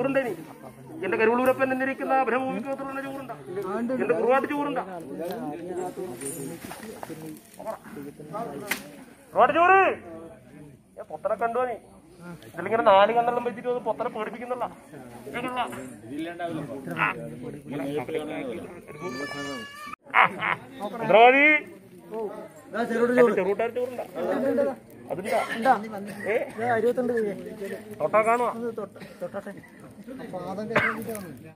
ചോറുണ്ട് ഇനി എന്റെ കരുവളൂരപ്പൻ എന്നിരിക്കുന്ന ബ്രഹ്മഭൂമിക്ക് മാത്രമുള്ള ചോറുണ്ട എന്റെ കുറുവാട്ട് ചോറുണ്ട കുറുവാട്ട് ചോറ് ഏ, പൊത്തനെ കണ്ടോ നീ ഇതിലിങ്ങനെ നാല് കണ്ണെല്ലാം വെച്ചിട്ട് വന്ന് പൊത്തനെ പേടിപ്പിക്കുന്നില്ല ചന്ദ്രവാദി ചെറുകൂട്ടാർ ചോറുണ്ട അതിണ്ടാ ഏ തൊട്ടാ കാണുവാ